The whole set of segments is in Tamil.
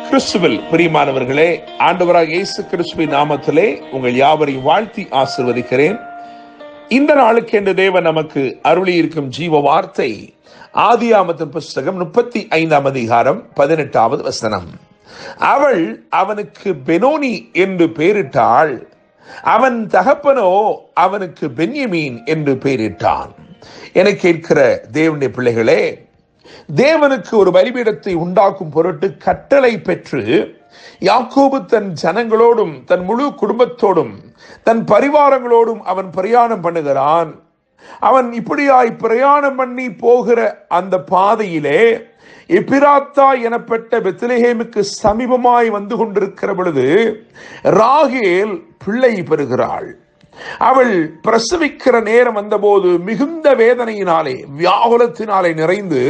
கிறிஸ்துவில் பிரியமானவர்களே ஆண்டவராக இயேசு கிறிஸ்துவின் நாமத்திலே உங்கள் யாவரையும் வாழ்த்தி ஆசிர்வதிக்கிறேன் இந்த நாளுக்கு என்று தேவன் நமக்கு அருளி இருக்கும் ஜீவ வார்த்தை ஆதியாமத்தின் புஸ்தகம் முப்பத்தி ஐந்தாம் அதிகாரம் பதினெட்டாவது வசனம் அவள் அவனுக்கு பெனோனி என்று பெயரிட்டாள் அவன் தகப்பனோ அவனுக்கு பென்யமீன் என்று பெயரிட்டான் என கேட்கிற தேவனுடைய பிள்ளைகளே தேவனுக்கு ஒரு பலிபீடத்தை உண்டாக்கும் பொருட்டு கட்டளை பெற்று யாக்கோபு தன் ஜனங்களோடும் தன் முழு குடும்பத்தோடும் தன் பரிவாரங்களோடும் அவன் பிரயாணம் பண்ணுகிறான் அவன் இப்படியாய் பிரயாணம் பண்ணி போகிற அந்த பாதையிலே எப்பிராத்தா எனப்பட்ட பெத்லஹேமுக்கு சமீபமாய் வந்து கொண்டிருக்கிற பொழுது ராகேல் பிள்ளை பெறுகிறாள் அவள் பிரசவிக்கிற நேரம் வந்தபோது மிகுந்த வேதனையினாலே வியாகுலத்தினாலே நிறைந்து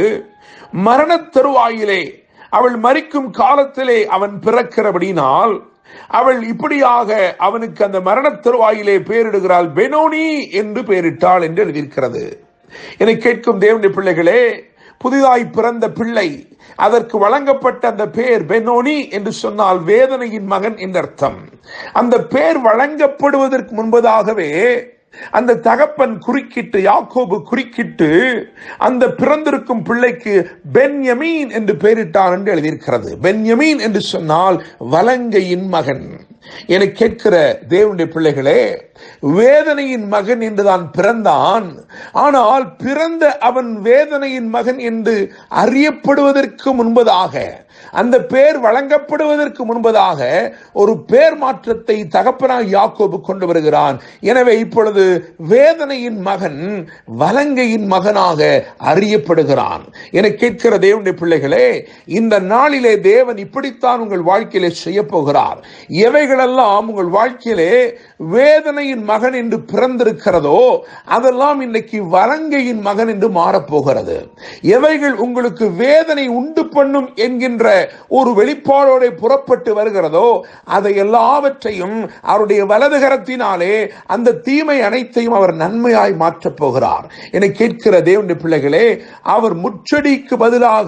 மரணத் தருவாயிலே அவள் மறிக்கும் காலத்திலே அவன் பிறக்கிறபடினால் அவள் இப்படியாக அவனுக்கு அந்த மரணத் தருவாயிலே பெயரிடுகிறாள் பெனோனி என்று பெயரிட்டாள் என்று எழுதியிருக்கிறது என்னை கேட்கும் தேவனுடைய பிள்ளைகளே புதிதாய் பிறந்த பிள்ளை அதற்கு வழங்கப்பட்ட அந்த பெயர் பெனோனி என்று சொன்னால் வேதனையின் மகன் என்று அர்த்தம் அந்த பெயர் வழங்கப்படுவதற்கு முன்பதாகவே அந்த தகப்பன் குறுக்கிட்டு யாக்கோபு குறுக்கிட்டு அந்த பிறந்திருக்கும் பிள்ளைக்கு பென்யமீன் என்று பெயரிட்டான் என்று எழுதியிருக்கிறது பென்யமீன் என்று சொன்னால் வலங்கையின் மகன் என கேட்கிற தேவனுடைய பிள்ளைகளே வேதனையின் மகன் என்றுதான் பிறந்தான் ஆனால் பிறந்த அவன் வேதனையின் மகன் என்று அறியப்படுவதற்கு முன்பதாக அந்த பேர் வழங்கப்படுவதற்கு முன்பதாக ஒரு பேர் மாற்றத்தை தகப்பனாக யாக்கோபு கொண்டு வருகிறான் எனவே இப்பொழுது வேதனையின் மகன் வலங்கையின் மகனாக அறியப்படுகிறான் என கேட்கிற தேவனுடைய பிள்ளைகளே இந்த நாளிலே தேவன் இப்படித்தான் உங்கள் வாழ்க்கையிலே செய்ய போகிறார் எவைகளெல்லாம் உங்கள் வாழ்க்கையிலே வேதனையின் மகன் என்று பிறந்திருக்கிறதோ அதெல்லாம் இன்னைக்கு வலங்கையின் மகன் என்று மாறப்போகிறது எவைகள் உங்களுக்கு வேதனை உண்டு பண்ணும் என்கின்ற ஒரு வெளிப்பாடோட புறப்பட்டு வருகிறதோ அதை எல்லாவற்றையும் அவருடைய வலதுகரத்தினாலே அந்த தீமை அனைத்தையும் அவர் நன்மையாய் மாற்றப் போகிறார் என கேட்கிற தேவனுடைய பிள்ளைகளே அவர் முச்சடிக்கு பதிலாக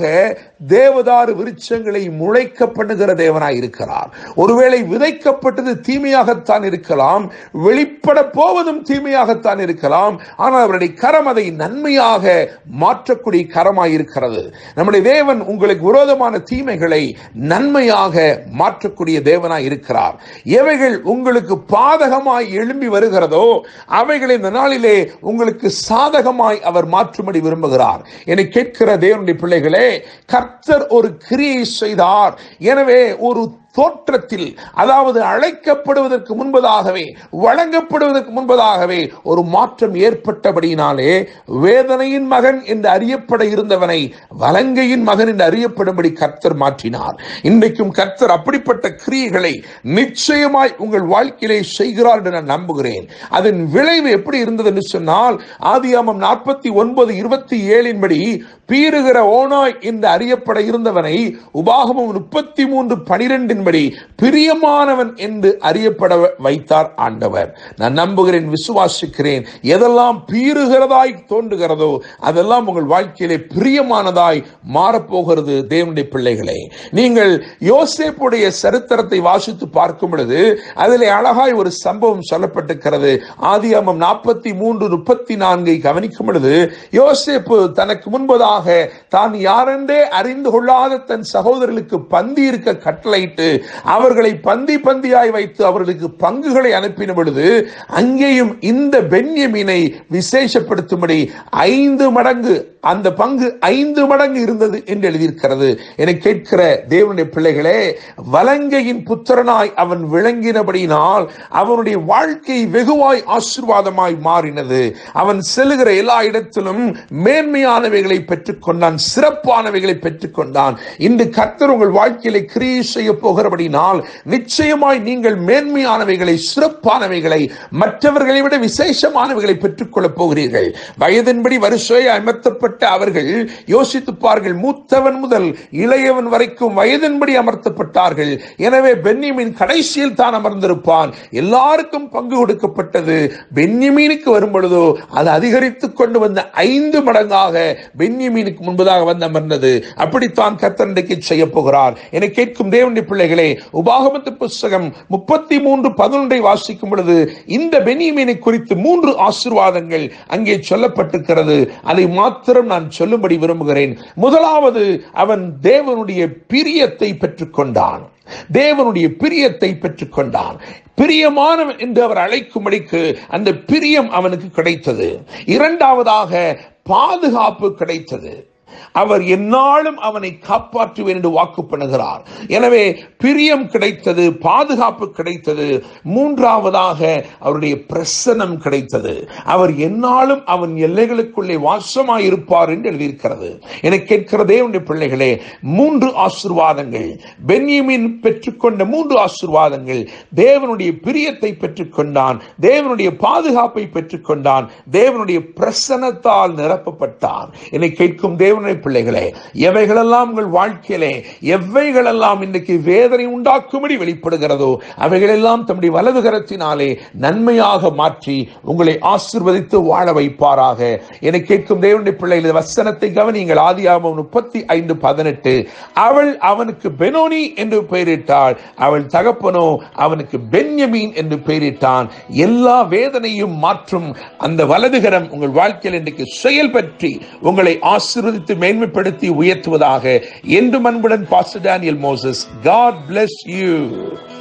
தேவதாறு விருட்சங்களை முளைக்க பண்ணுகிற தேவனாய் இருக்கிறார் ஒருவேளை விதைக்கப்பட்டது தீமையாகத்தான் இருக்கலாம் வெளிப்பட போவதும் தீமையாகத்தான் இருக்கலாம் ஆனால் அவருடைய கரம் அதை நன்மையாக மாற்றக்கூடிய கரமாய் இருக்கிறது நம்முடைய தேவன் உங்களுக்கு விரோதமான தீமைகளை நன்மையாக மாற்றக்கூடிய தேவனாய் இருக்கிறார் எவைகள் உங்களுக்கு பாதகமாய் எழும்பி வருகிறதோ அவைகளை இந்த நாளிலே உங்களுக்கு சாதகமாய் அவர் மாற்றும்படி விரும்புகிறார் என கேட்கிற தேவனுடைய பிள்ளைகளே கர்த்தர் ஒரு கிரியை செய்தார் எனவே ஒரு தோற்றத்தில் அதாவது அழைக்கப்படுவதற்கு முன்பதாகவே வழங்கப்படுவதற்கு முன்பதாகவே ஒரு மாற்றம் ஏற்பட்டபடியினாலே வேதனையின் மகன் என்று அறியப்பட இருந்தவனை வலங்கையின் மகன் என்று அறியப்படும்படி கர்த்தர் மாற்றினார் இன்றைக்கும் கர்த்தர் அப்படிப்பட்ட கிரியைகளை நிச்சயமாய் உங்கள் வாழ்க்கையிலே செய்கிறார் என்று நான் நம்புகிறேன் அதன் விளைவு எப்படி இருந்தது என்று சொன்னால் ஆதியாமம் நாற்பத்தி ஒன்பது இருபத்தி ஏழின் படி பீறுகிற ஓனாய் என்று அறியப்பட இருந்தவனை உபாகமம் முப்பத்தி மூன்று பனிரெண்டின்படி பிரியமானவன் என்று அறியப்பட வைத்தார் ஆண்டவர் நான் நம்புகிறேன் விசுவாசிக்கிறேன் எதெல்லாம் பீறுகிறதாய் தோன்றுகிறதோ அதெல்லாம் உங்கள் வாழ்க்கையிலே பிரியமானதாய் மாறப்போகிறது தேவனுடைய பிள்ளைகளே நீங்கள் யோசேப்புடைய சரித்திரத்தை வாசித்து பார்க்கும் பொழுது அதிலே அழகாய் ஒரு சம்பவம் சொல்லப்பட்டிருக்கிறது ஆதியாமம் நாற்பத்தி மூன்று முப்பத்தி நான்கை கவனிக்கும் பொழுது யோசேப்பு தனக்கு முன்பதாக தான் யாரென்றே அறிந்து கொள்ளாத தன் சகோதரர்களுக்கு பந்தி இருக்க கட்டளையிட்டு அவர்களை பந்தி பந்தியாய் வைத்து அவர்களுக்கு பங்குகளை அனுப்பின பொழுது அங்கேயும் இந்த பென்யமீனை விசேஷப்படுத்தும்படி ஐந்து மடங்கு அந்த பங்கு ஐந்து மடங்கு இருந்தது என்று எழுதியிருக்கிறது என கேட்கிற தேவனுடைய பிள்ளைகளே வலங்கையின் புத்திரனாய் அவன் விளங்கினபடியினால் அவனுடைய வாழ்க்கை வெகுவாய் ஆசிர்வாதமாய் மாறினது அவன் செல்லுகிற எல்லா இடத்திலும் மேன்மையானவைகளை பெற்றுக்கொண்டான் சிறப்பானவைகளை பெற்றுக்கொண்டான் இன்று கர்த்தர் உங்கள் வாழ்க்கையில கிரியை செய்ய போகிற போகிறபடினால் நிச்சயமாய் நீங்கள் மேன்மையானவைகளை சிறப்பானவைகளை மற்றவர்களை விட விசேஷமானவைகளை பெற்றுக்கொள்ளப் போகிறீர்கள் வயதின்படி வரிசையை அமர்த்தப்பட்ட அவர்கள் யோசித்துப்பார்கள் மூத்தவன் முதல் இளையவன் வரைக்கும் வயதின்படி அமர்த்தப்பட்டார்கள் எனவே பென்யமின் கடைசியில் தான் அமர்ந்திருப்பான் எல்லாருக்கும் பங்கு கொடுக்கப்பட்டது பென்யமீனுக்கு வரும் பொழுதோ அது அதிகரித்துக் கொண்டு வந்த ஐந்து மடங்காக பென்யமீனுக்கு முன்பதாக வந்து அமர்ந்தது அப்படித்தான் கத்தண்டைக்கு செய்ய போகிறார் என கேட்கும் தேவனுடைய பிள்ளைகளே உபாகமத்து புஸ்தகம் முப்பத்தி மூன்று பதினொன்றை வாசிக்கும் பொழுது இந்த பென்யமீனை குறித்து மூன்று ஆசீர்வாதங்கள் அங்கே சொல்லப்பட்டிருக்கிறது அதை மாத்திரம் நான் சொல்லும்படி விரும்புகிறேன் முதலாவது அவன் தேவனுடைய பிரியத்தை பெற்றுக்கொண்டான் தேவனுடைய பிரியத்தை பெற்றுக்கொண்டான் பிரியமானவன் என்று அவர் அழைக்கும்படிக்கு அந்த பிரியம் அவனுக்கு கிடைத்தது இரண்டாவதாக பாதுகாப்பு கிடைத்தது அவர் எந்நாளும் அவனை காப்பாற்றுவேன் என்று வாக்கு பண்ணுகிறார் எனவே பிரியம் கிடைத்தது பாதுகாப்பு கிடைத்தது மூன்றாவதாக அவருடைய பிரசனம் கிடைத்தது அவர் எந்நாளும் அவன் எல்லைகளுக்குள்ளே வாசமாய் இருப்பார் என்று எழுதியிருக்கிறது என கேட்கிற தேவனுடைய பிள்ளைகளே மூன்று ஆசிர்வாதங்கள் பென்யமின் பெற்றுக்கொண்ட மூன்று ஆசிர்வாதங்கள் தேவனுடைய பிரியத்தை பெற்றுக்கொண்டான் தேவனுடைய பாதுகாப்பை பெற்றுக்கொண்டான் தேவனுடைய பிரசனத்தால் நிரப்பப்பட்டான் என்னை கேட்கும் தேவனுடைய பிள்ளைகளே எவைகளெல்லாம் உங்கள் வாழ்க்கையிலே எவைகளெல்லாம் இன்றைக்கு வேதனை உண்டாக்கும்படி வெளிப்படுகிறதோ அவைகளெல்லாம் தம்முடைய வலது கரத்தினாலே நன்மையாக மாற்றி உங்களை ஆசிர்வதித்து வாழ வைப்பாராக என கேட்கும் தேவனுடைய பிள்ளைகள் வசனத்தை கவனிங்கள் ஆதியாமம் முப்பத்தி ஐந்து பதினெட்டு அவள் அவனுக்கு பெனோனி என்று பெயரிட்டாள் அவள் தகப்பனோ அவனுக்கு பென்யமீன் என்று பெயரிட்டான் எல்லா வேதனையும் மாற்றும் அந்த வலதுகரம் உங்கள் வாழ்க்கையில் இன்றைக்கு செயல்பற்றி உங்களை ஆசீர்வதித்து மேன்மைப்படுத்தி உயர்த்துவதாக என்று அன்புடன் pastor Daniel Moses God bless you